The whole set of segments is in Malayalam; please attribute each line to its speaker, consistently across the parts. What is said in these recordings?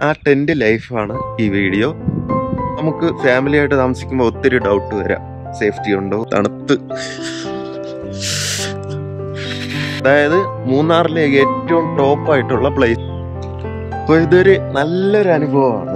Speaker 1: ആ ടെന്റ് ലൈഫാണ് ഈ വീഡിയോ നമുക്ക് ഫാമിലി ആയിട്ട് താമസിക്കുമ്പോൾ ഒത്തിരി ഡൗട്ട് വരാം സേഫ്റ്റി ഉണ്ടോ തണുത്ത് അതായത് മൂന്നാറിലെ ഏറ്റവും ടോപ്പ് ആയിട്ടുള്ള പ്ലേസ് അപ്പൊ ഇതൊരു നല്ലൊരു അനുഭവമാണ്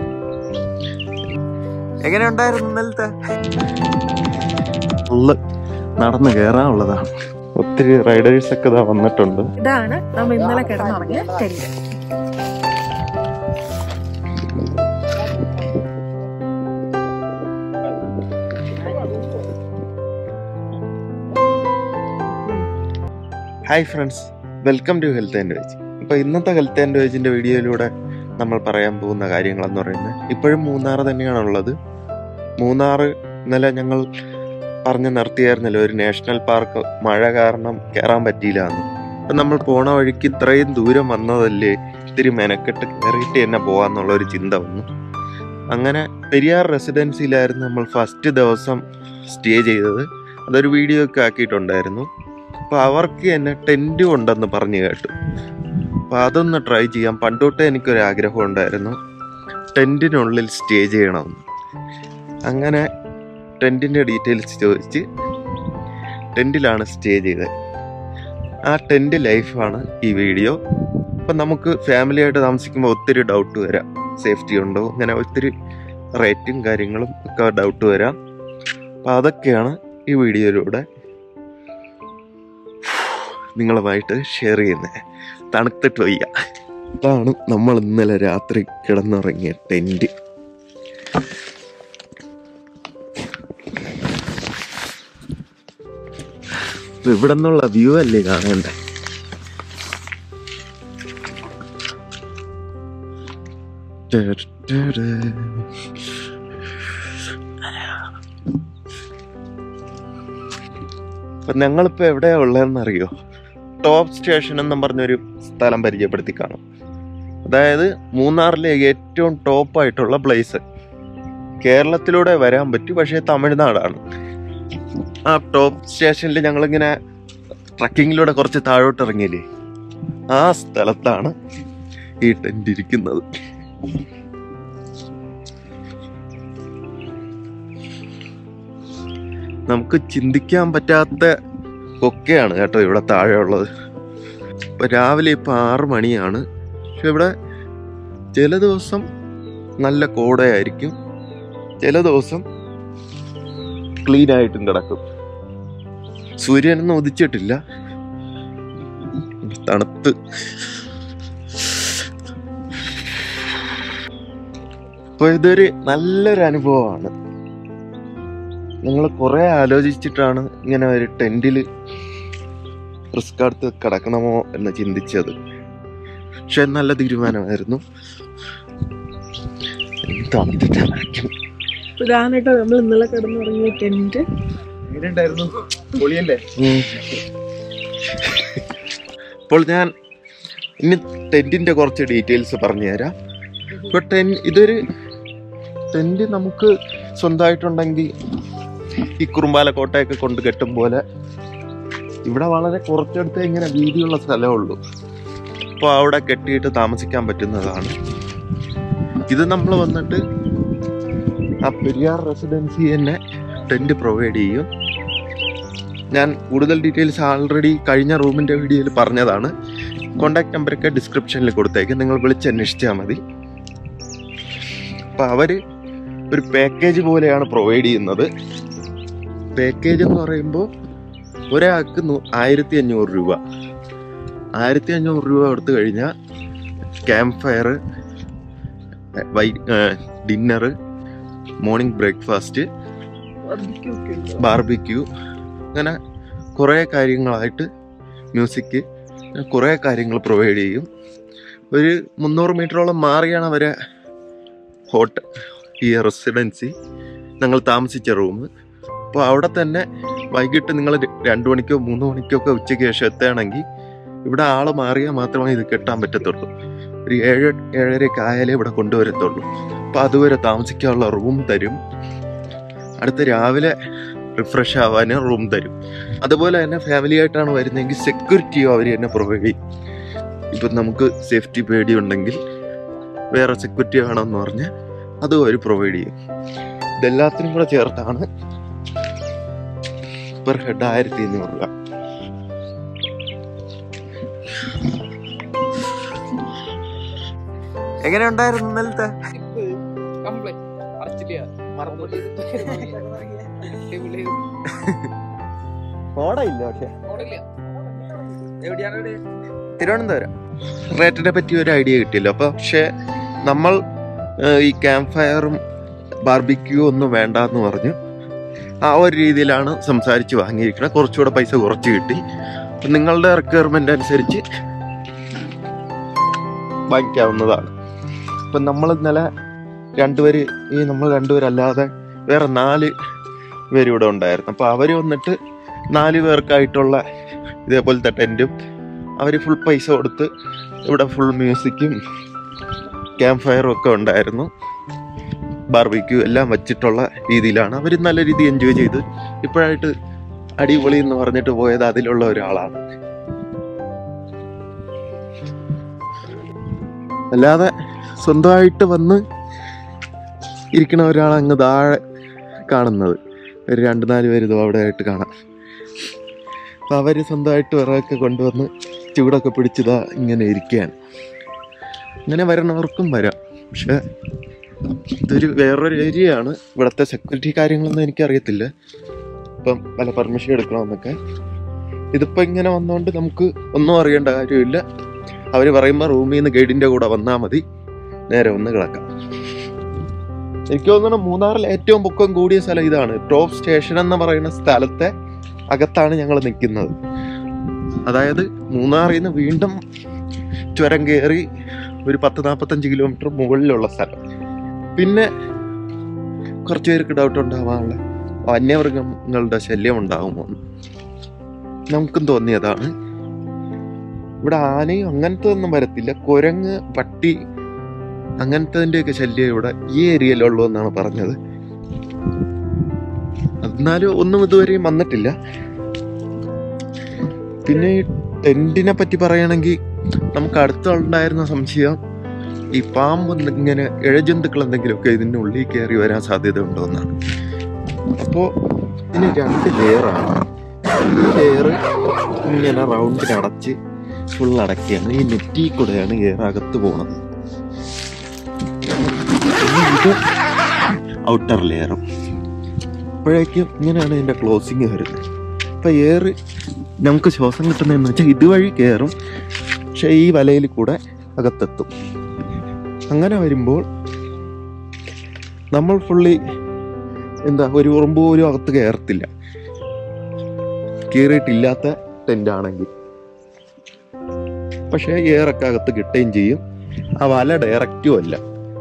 Speaker 1: എങ്ങനെ ഉണ്ടായിരുന്നു ഇന്നലത്തെ ഫുള്ള് നടന്നു കയറാനുള്ളതാണ് ഒത്തിരി റൈഡേഴ്സ് ഒക്കെ ഇതാ വന്നിട്ടുണ്ട്
Speaker 2: ഇതാണ് നമ്മൾ ഇന്നലെ കിടന്നുറങ്ങിയ tent
Speaker 1: hi friends welcome to health and wage ഇപ്പൊ ഇന്നത്തെ ഹെൽത്ത് ആൻഡ് വേജിന്റെ വീഡിയോയിലൂടെ നമ്മൾ പറയാൻ പോകുന്ന കാര്യങ്ങളെന്ന് പറയുന്നത് ഇപ്പോഴും മൂന്നാർ തന്നെയാണുള്ളത് മൂന്നാർ ഇന്നലെ ഞങ്ങൾ പറഞ്ഞു നിർത്തിയായിരുന്നല്ലോ ഒരു നാഷണൽ പാർക്ക് മഴ കാരണം കയറാൻ പറ്റിയില്ല എന്ന് അപ്പൊ നമ്മൾ പോണ വഴിക്ക് ഇത്രയും ദൂരം വന്നതല്ലേ ഇത്തിരി മെനക്കെട്ട് കയറിയിട്ട് തന്നെ പോവാന്നുള്ള ഒരു ചിന്ത വന്നു അങ്ങനെ പെരിയാർ റെസിഡൻസിയിലായിരുന്നു നമ്മൾ ഫസ്റ്റ് ദിവസം സ്റ്റേ ചെയ്തത് അതൊരു വീഡിയോ ഒക്കെ ആക്കിയിട്ടുണ്ടായിരുന്നു അപ്പോൾ അവർക്ക് തന്നെ ടെൻറ്റും ഉണ്ടെന്ന് പറഞ്ഞു കേട്ടു അപ്പോൾ അതൊന്ന് ട്രൈ ചെയ്യാം പണ്ടോട്ടേ എനിക്കൊരു ആഗ്രഹം ഉണ്ടായിരുന്നു ടെൻറ്റിനുള്ളിൽ സ്റ്റേ ചെയ്യണമെന്ന് അങ്ങനെ ടെൻറ്റിൻ്റെ ഡീറ്റെയിൽസ് ചോദിച്ച് ടെൻറ്റിലാണ് സ്റ്റേ ചെയ്തത് ആ ടെൻറ്റ് ലൈഫാണ് ഈ വീഡിയോ അപ്പം നമുക്ക് ഫാമിലി ആയിട്ട് താമസിക്കുമ്പോൾ ഒത്തിരി ഡൗട്ട് വരാം സേഫ്റ്റി ഉണ്ടോ അങ്ങനെ ഒത്തിരി റേറ്റും കാര്യങ്ങളും ഒക്കെ ഡൗട്ട് വരാം അപ്പം അതൊക്കെയാണ് ഈ വീഡിയോയിലൂടെ നിങ്ങളുമായിട്ട് ഷെയർ ചെയ്യുന്നത് തണുത്തിട്ട് വയ്യ ഇതാണ് നമ്മൾ ഇന്നലെ രാത്രി കിടന്നുറങ്ങിയ ടെന്റ് ഇവിടെ നിന്നുള്ള വ്യൂ അല്ലേ കാണണ്ടേ അപ്പൊ ഞങ്ങളിപ്പോ എവിടെയാ ഉള്ളതെന്ന് അറിയോ ടോപ്പ് സ്റ്റേഷൻ എന്നും പറഞ്ഞൊരു സ്ഥലം പരിചയപ്പെടുത്തി കാണും അതായത് മൂന്നാറിലെ ഏറ്റവും ടോപ്പ് ആയിട്ടുള്ള പ്ലേസ് കേരളത്തിലൂടെ വരാൻ പറ്റും പക്ഷേ തമിഴ്നാടാണ് ആ ടോപ്പ് സ്റ്റേഷനിൽ ഞങ്ങളിങ്ങനെ ട്രക്കിങ്ങിലൂടെ കുറച്ച് താഴോട്ട് ഇറങ്ങിയില്ലേ ആ സ്ഥലത്താണ് ഈ ടെന്റ് ഇരിക്കുന്നത് നമുക്ക് ചിന്തിക്കാൻ പറ്റാത്ത ഒക്കെയാണ് കേട്ടോ ഇവിടെ താഴെ ഉള്ളത് ഇപ്പൊ രാവിലെ ഇപ്പൊ ആറ് മണിയാണ് പക്ഷെ ഇവിടെ ചില ദിവസം നല്ല കോടയായിരിക്കും ചില ദിവസം ക്ലീൻ ആയിട്ടും കിടക്കും സൂര്യനൊന്നും ഉദിച്ചിട്ടില്ല തണുത്ത് അപ്പൊ ഇതൊരു നല്ലൊരു അനുഭവമാണ് ഞങ്ങൾ കുറെ ആലോചിച്ചിട്ടാണ് ഇങ്ങനെ ഒരു ടെന്റിൽ റിസ്ക് എടുത്ത് കിടക്കണമോ എന്ന് ചിന്തിച്ചത് പക്ഷെ നല്ല തീരുമാനമായിരുന്നു എന്താണ് ഇതിന്റെ വാക്യം?
Speaker 2: ഇതാണ് കേട്ടോ നമ്മൾ ഇന്നലെ കിടന്നുറങ്ങിയ ടെന്റ്
Speaker 1: ഉം. അപ്പോൾ ഞാൻ ഇനി ടെന്റിന്റെ കുറച്ച് ഡീറ്റെയിൽസ് പറഞ്ഞുതരാം ഇപ്പൊ ടെൻ ഇതൊരു ടെന്റ് നമുക്ക് സ്വന്തമായിട്ടുണ്ടെങ്കിൽ ഈ കുറുമ്പാല കോട്ടയൊക്കെ കൊണ്ട് കെട്ടും പോലെ ഇവിടെ വളരെ കുറച്ചെടുത്ത് ഇങ്ങനെ വീതിയുള്ള സ്ഥലമേ ഉള്ളൂ അപ്പോൾ അവിടെ കെട്ടിയിട്ട് താമസിക്കാൻ പറ്റുന്നതാണ് ഇത് നമ്മൾ വന്നിട്ട് ആ പെരിയാർ റെസിഡൻസി തന്നെ ടെന്റ് പ്രൊവൈഡ് ചെയ്യും ഞാൻ കൂടുതൽ ഡീറ്റെയിൽസ് ആൾറെഡി കഴിഞ്ഞ റൂമിന്റെ വീഡിയോയിൽ പറഞ്ഞതാണ് കോണ്ടാക്ട് നമ്പറൊക്കെ ഡിസ്ക്രിപ്ഷനിൽ കൊടുത്തേക്ക് നിങ്ങൾ വിളിച്ച് അന്വേഷിച്ചാൽ മതി അപ്പൊ അവര് ഒരു പാക്കേജ് പോലെയാണ് പ്രൊവൈഡ് ചെയ്യുന്നത് പാക്കേജ് എന്ന് പറയുമ്പോൾ ഒരാൾക്ക് നൂ- ആയിരത്തി അഞ്ഞൂറ് രൂപ ആയിരത്തി അഞ്ഞൂറ് രൂപ കൊടുത്തു കഴിഞ്ഞാൽ ക്യാമ്പ് ഫയർ വൈ ഡിന്നറ് മോർണിംഗ് ബ്രേക്ക്ഫാസ്റ്റ് ബാർബിക്യൂ അങ്ങനെ കുറേ കാര്യങ്ങളായിട്ട് മ്യൂസിക് കുറേ കാര്യങ്ങൾ പ്രൊവൈഡ് ചെയ്യും ഒരു മുന്നൂറ് മീറ്ററോളം മാറിയാണ് അവരെ ഹോട്ടൽ ഈ റെസിഡൻസി ഞങ്ങൾ താമസിച്ച റൂം അപ്പോൾ അവിടെ തന്നെ വൈകിട്ട് നിങ്ങൾ രണ്ട് മണിക്കോ മൂന്ന് മണിക്കോ ഒക്കെ ഉച്ചയ്ക്ക് ശേഷം എത്തുകയാണെങ്കിൽ ഇവിടെ ആൾ മാറിയാൽ മാത്രമേ ഇത് കെട്ടാൻ പറ്റത്തുള്ളൂ ഒരു ഏഴ് ഏഴരയൊക്കെ ആയാലേ ഇവിടെ കൊണ്ടുവരത്തുള്ളൂ അപ്പോൾ അതുവരെ താമസിക്കാനുള്ള റൂം തരും അടുത്ത രാവിലെ റിഫ്രഷ് ആവാൻ റൂം തരും അതുപോലെ തന്നെ ഫാമിലി ആയിട്ടാണ് വരുന്നതെങ്കിൽ സെക്യൂരിറ്റിയോ അവർ തന്നെ പ്രൊവൈഡ് ചെയ്യും ഇപ്പം നമുക്ക് സേഫ്റ്റി പേടിയുണ്ടെങ്കിൽ വേറെ സെക്യൂരിറ്റി വേണമെന്ന് പറഞ്ഞ് അതും അവർ പ്രൊവൈഡ് ചെയ്യും ഇതെല്ലാത്തിനും കൂടെ ചേർത്താണ് പെർ ഹെഡ് ആയിരത്തി അഞ്ഞൂറ് രൂപ എങ്ങനെ ഉണ്ടായിരുന്നു ഇന്നലത്തെ
Speaker 3: കംപ്ലൈന്റ് അടച്ചില്ല
Speaker 1: ഓടയില്ല പക്ഷെ
Speaker 3: എവിടെയാണ്
Speaker 1: തിരുവനന്തപുരം റേറ്റിനെ പറ്റി ഒരു ഐഡിയ കിട്ടിയില്ല അപ്പൊ പക്ഷെ നമ്മൾ ഏഹ്, ഈ ക്യാമ്പ് ഫയറും ബാർബിക്യൂ ഒന്നും വേണ്ട എന്ന് പറഞ്ഞു ആ ഒരു രീതിയിലാണ് സംസാരിച്ച് വാങ്ങിയിരിക്കുന്നത് കുറച്ചുകൂടെ പൈസ കുറച്ച് കിട്ടി അപ്പൊ നിങ്ങളുടെ റിക്വയർമെന്റ് അനുസരിച്ച് വാങ്ങിക്കാവുന്നതാണ് ഇപ്പം നമ്മൾ ഇന്നലെ രണ്ടുപേര് ഈ നമ്മൾ രണ്ടുപേരല്ലാതെ വേറെ നാല് പേര് ഇവിടെ ഉണ്ടായിരുന്നു അപ്പോൾ അവർ വന്നിട്ട് നാല് പേർക്കായിട്ടുള്ള ഇതേപോലത്തെ ടെൻറ്റും അവർ ഫുൾ പൈസ കൊടുത്ത് ഇവിടെ ഫുൾ മ്യൂസിക്കും ക്യാമ്പ് ഫയറും ഒക്കെ ഉണ്ടായിരുന്നു ബാർബിക്യൂ എല്ലാം വച്ചിട്ടുള്ള രീതിയിലാണ് അവർ നല്ല രീതിയിൽ എൻജോയ് ചെയ്ത് ഇപ്പോഴായിട്ട് അടിപൊളി എന്ന് പറഞ്ഞിട്ട് പോയത് അതിലുള്ള ഒരാളാണ് അല്ലാതെ സ്വന്തമായിട്ട് വന്ന് ഇരിക്കണ ഒരാളെ അങ്ങ് താഴെ കാണുന്നത് ഒരു രണ്ട് നാല് പേര് ഇതോ അവിടെ ആയിട്ട് കാണാം അപ്പൊ അവര് സ്വന്തമായിട്ട് വിറകൊക്കെ കൊണ്ടുവന്ന് ചൂടൊക്കെ പിടിച്ചതാ ഇങ്ങനെ ഇരിക്കുകയാണ് ഇങ്ങനെ വരണവർക്കും വരാം പക്ഷെ ഇതൊരു വേറൊരു ഏരിയ ആണ് ഇവിടുത്തെ സെക്യൂരിറ്റി കാര്യങ്ങളൊന്നും എനിക്കറിയത്തില്ല ഇപ്പം പല പെർമിഷൻ എടുക്കണമെന്നൊക്കെ ഇതിപ്പോ ഇങ്ങനെ വന്നോണ്ട് നമുക്ക് ഒന്നും അറിയേണ്ട കാര്യമില്ല അവര് പറയുമ്പോൾ റൂമിൽ നിന്ന് ഗൈഡിന്റെ കൂടെ വന്നാൽ മതി നേരെ വന്ന് കിടക്കാം എനിക്ക് തോന്നുന്നു മൂന്നാറിൽ ഏറ്റവും പൊക്കം കൂടിയ സ്ഥലം ഇതാണ് ടോപ്പ് സ്റ്റേഷൻ എന്ന് പറയുന്ന സ്ഥലത്തെ അകത്താണ് ഞങ്ങൾ നിൽക്കുന്നത് അതായത് മൂന്നാറിൽ നിന്ന് വീണ്ടും ചുരം കയറി ഒരു പത്ത് നാൽപ്പത്തഞ്ച് കിലോമീറ്റർ മുകളിലുള്ള സ്ഥലം പിന്നെ കുറച്ച് പേർക്ക് ഡൗട്ട് ഉണ്ടാവാനുള്ള വന്യമൃഗങ്ങളുടെ ശല്യം ഉണ്ടാകുമോ എന്ന്. നമുക്കും തോന്നിയതാണ് ഇവിടെ ആനയും അങ്ങനത്തെ ഒന്നും വരത്തില്ല കുരങ്ങ് പട്ടി അങ്ങനത്തെ ശല്യം ഇവിടെ ഈ ഏരിയയിലുള്ളൂ എന്നാണ് പറഞ്ഞത് എന്നാലും ഒന്നും ഇതുവരെയും വന്നിട്ടില്ല പിന്നെ ഈ ടെന്റിനെ പറ്റി പറയുകയാണെങ്കിൽ നമുക്ക് അടുത്തുണ്ടായിരുന്ന സംശയം ഈ പാമ്പ് ഇങ്ങനെ ഇഴജന്തുക്കൾ എന്തെങ്കിലുമൊക്കെ ഇതിൻ്റെ ഉള്ളിൽ കയറി വരാൻ സാധ്യത ഉണ്ടോ എന്നാണ് അപ്പോൾ ഇതിന് രണ്ട് ലെയറാണ് ഈ ലെയർ ഇങ്ങനെ റൗണ്ടിൽ അടച്ച് ഫുൾ അടക്കുകയാണ് ഈ നെറ്റി കൂടെയാണ് എയർ അകത്ത് പോകുന്നത് പിന്നെ ഇത് ഔട്ടർ ലെയറും അപ്പോഴേക്കും ഇങ്ങനെയാണ് ഇതിന്റെ ക്ലോസിങ് വരുന്നത് അപ്പൊ എയർ നമുക്ക് ശ്വാസം കിട്ടുന്നതെന്ന് വെച്ചാൽ ഇതുവഴി കയറും പക്ഷെ ഈ വലയിൽ കൂടെ അകത്തെത്തും അങ്ങനെ വരുമ്പോൾ നമ്മൾ ഫുള്ളി എന്താ ഒരു ഉറുമ്പ് പോലും അകത്ത് കയറത്തില്ല കയറിയിട്ടില്ലാത്ത ടെന്റ് ആണെങ്കിൽ പക്ഷേ എയറൊക്കെ അകത്ത് കിട്ടുകയും ചെയ്യും ആ വല ഡയറക്റ്റും അല്ല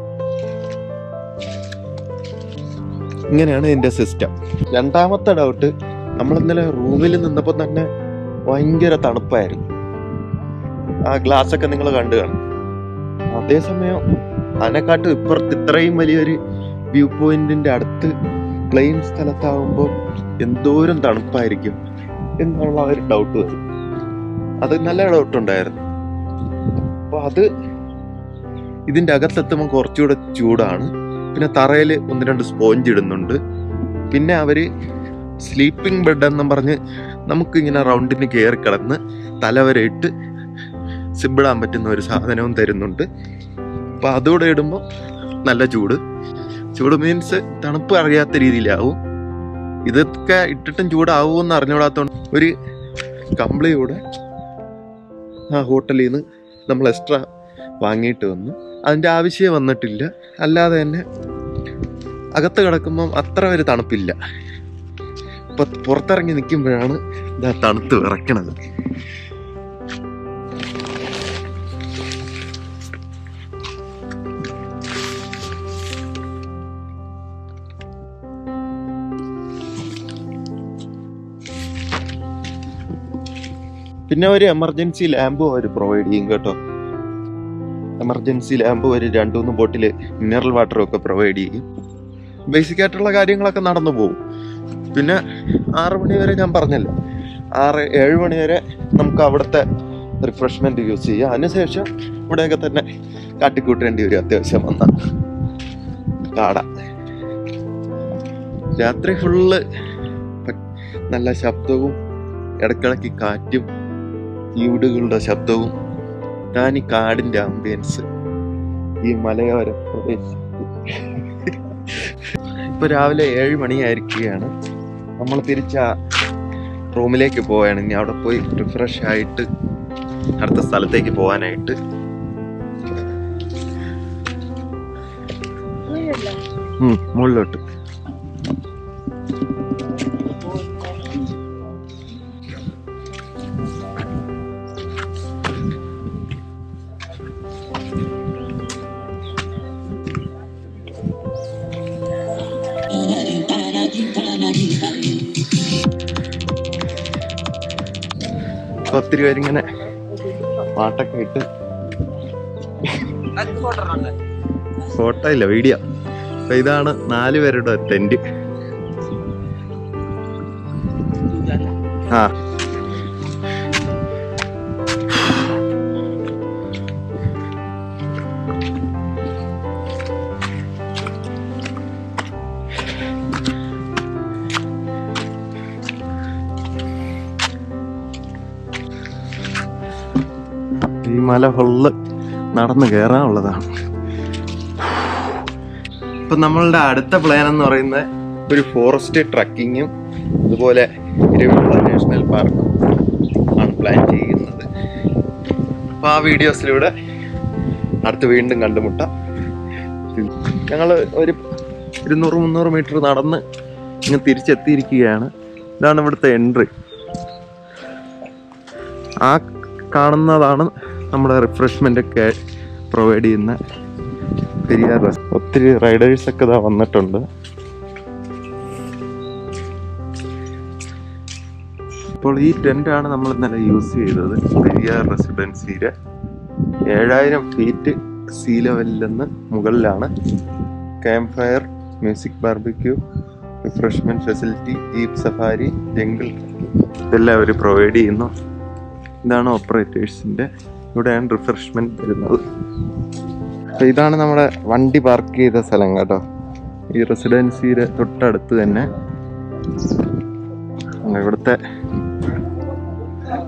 Speaker 1: ഇങ്ങനെയാണ് ഇതിന്റെ സിസ്റ്റം രണ്ടാമത്തെ ഡൗട്ട് നമ്മൾ ഇന്നലെ റൂമിൽ നിന്നപ്പോൾ തന്നെ ഭയങ്കര തണുപ്പായിരുന്നു ആ ഗ്ലാസ് ഒക്കെ നിങ്ങൾ കണ്ടു കാണും അതേസമയം അതിനെക്കാട്ടും ഇപ്പുറത്ത് ഇത്രയും വലിയൊരു വ്യൂ പോയിന്റിന്റെ അടുത്ത് പ്ലെയിൻ സ്ഥലത്താവുമ്പോൾ എന്തോരം തണുപ്പായിരിക്കും എന്നുള്ള ഒരു ഡൗട്ട് വരും അത് നല്ല ഡൗട്ട് ഉണ്ടായിരുന്നു അപ്പൊ അത് ഇതിന്റെ അകത്തെത്തുമ്പോൾ കുറച്ചുകൂടെ ചൂടാണ് പിന്നെ തറയിൽ ഒന്ന് രണ്ട് സ്പോഞ്ച് ഇടുന്നുണ്ട് പിന്നെ അവര് സ്ലീപ്പിംഗ് ബെഡ് എന്നും പറഞ്ഞ് നമുക്കിങ്ങനെ റൗണ്ടിന് കയറി കിടന്ന് തലവരെ ഇട്ട് സിബിടാൻ പറ്റുന്ന ഒരു സാധനവും തരുന്നുണ്ട് അപ്പൊ അതുകൂടെ ഇടുമ്പോൾ നല്ല ചൂട് ചൂട് മീൻസ് തണുപ്പ് അറിയാത്ത രീതിയിലാവും ഇതൊക്കെ ഇട്ടിട്ടും ചൂടാവുമെന്ന് അറിഞ്ഞുകൂടാത്തോണ്ട് ഒരു കമ്പിളി കൂടെ ആ ഹോട്ടലിൽ നിന്ന് നമ്മൾ എക്സ്ട്രാ വാങ്ങിയിട്ട് വന്നു അതിൻ്റെ ആവശ്യം വന്നിട്ടില്ല അല്ലാതെ തന്നെ അകത്ത് കിടക്കുമ്പം അത്ര ഒരു തണുപ്പില്ല ഇപ്പൊ പുറത്തിറങ്ങി നിൽക്കുമ്പോഴാണ് ഇതാ തണുത്ത് വിറയ്ക്കണത് പിന്നെ ഒരു എമർജൻസി ലാമ്പ് അവർ പ്രൊവൈഡ് ചെയ്യും കേട്ടോ എമർജൻസി ലാമ്പ് ഒരു രണ്ടു മൂന്ന് ബോട്ടിൽ മിനറൽ വാട്ടറും ഒക്കെ പ്രൊവൈഡ് ചെയ്യും ബേസിക് ആയിട്ടുള്ള കാര്യങ്ങളൊക്കെ നടന്നു പോകും പിന്നെ ആറ് മണി വരെ ഞാൻ പറഞ്ഞല്ലോ ആറ് ഏഴ് മണി വരെ നമുക്ക് അവിടുത്തെ റിഫ്രഷ്മെന്റ് യൂസ് ചെയ്യുക അതിനുശേഷം ഇവിടെയൊക്കെ തന്നെ കാട്ടിക്കൂട്ടേണ്ടി വരും അത്യാവശ്യം വന്ന കാട രാത്രി ഫുള്ള് നല്ല ശബ്ദവും ഇടക്കിടക്ക് കാറ്റും ഈടുകളുടെ ശബ്ദവും ഞാൻ ഈ കാടിന്റെ ആംബിയൻസ് ഈ മലയോര പ്രദേശത്ത് ഇപ്പൊ രാവിലെ ഏഴ് മണിയായിരിക്കുകയാണ് നമ്മൾ തിരിച്ച റൂമിലേക്ക് പോവുകയാണ് ഇനി അവിടെ പോയി റിഫ്രഷ് ആയിട്ട് അടുത്ത സ്ഥലത്തേക്ക് പോകാനായിട്ട് ഉം, മുകളിലോട്ട് ഇപ്പൊ ഒത്തിരി പേരിങ്ങനെ പാട്ടൊക്കെ ഇട്ട് ഫോട്ടോ ഇല്ല വീഡിയോ അപ്പൊ ഇതാണ് നാല് പേരുടെ ടെന്റ് ആ ഈ മല ഫുള്ള് നടന്ന് കയറാനുള്ളതാണ് ഇപ്പൊ നമ്മളുടെ അടുത്ത പ്ലാൻ എന്ന് പറയുന്നത് ഒരു ഫോറസ്റ്റ് ട്രക്കിങ്ങും അതുപോലെ ഇരവികുള നാഷണൽ പാർക്കും ആണ് പ്ലാൻ ചെയ്യുന്നത് അപ്പൊ ആ വീഡിയോസിലൂടെ അടുത്ത് വീണ്ടും കണ്ടുമുട്ടാം ഞങ്ങൾ ഒരു ഇരുന്നൂറ് മുന്നൂറ് മീറ്റർ നടന്ന് ഇങ്ങ് തിരിച്ചെത്തിയിരിക്കുകയാണ് ഇതാണ് ഇവിടുത്തെ എൻട്രി ആ കാണുന്നതാണ് നമ്മുടെ റിഫ്രഷ്മെന്റ് ഒക്കെ പ്രൊവൈഡ് ചെയ്യുന്ന പെരിയാർ ബസ് ഒത്തിരി റൈഡേഴ്സ് ഒക്കെ ഇതാ വന്നിട്ടുണ്ട് ഇപ്പോൾ ഈ ടെന്റ് ആണ് നമ്മൾ ഇന്നലെ യൂസ് ചെയ്തത് പെരിയാർ റെസിഡൻസിയുടെ ഏഴായിരം ഫീറ്റ് സീ ലെവലിൽ നിന്ന് മുകളിലാണ് camp fire music barbecue refreshment facility jeep safari jungle ഇതെല്ലാം അവർ പ്രൊവൈഡ് ചെയ്യുന്നു ഇതാണ് ഓപ്പറേറ്റേഴ്സിന്റെ ഇവിടെയാണ് റിഫ്രഷ്മെന്റ് വരുന്നത് അപ്പൊ ഇതാണ് നമ്മുടെ വണ്ടി പാർക്ക് ചെയ്ത സ്ഥലം കേട്ടോ ഈ റെസിഡൻസിയുടെ തൊട്ടടുത്ത് തന്നെ ഇവിടുത്തെ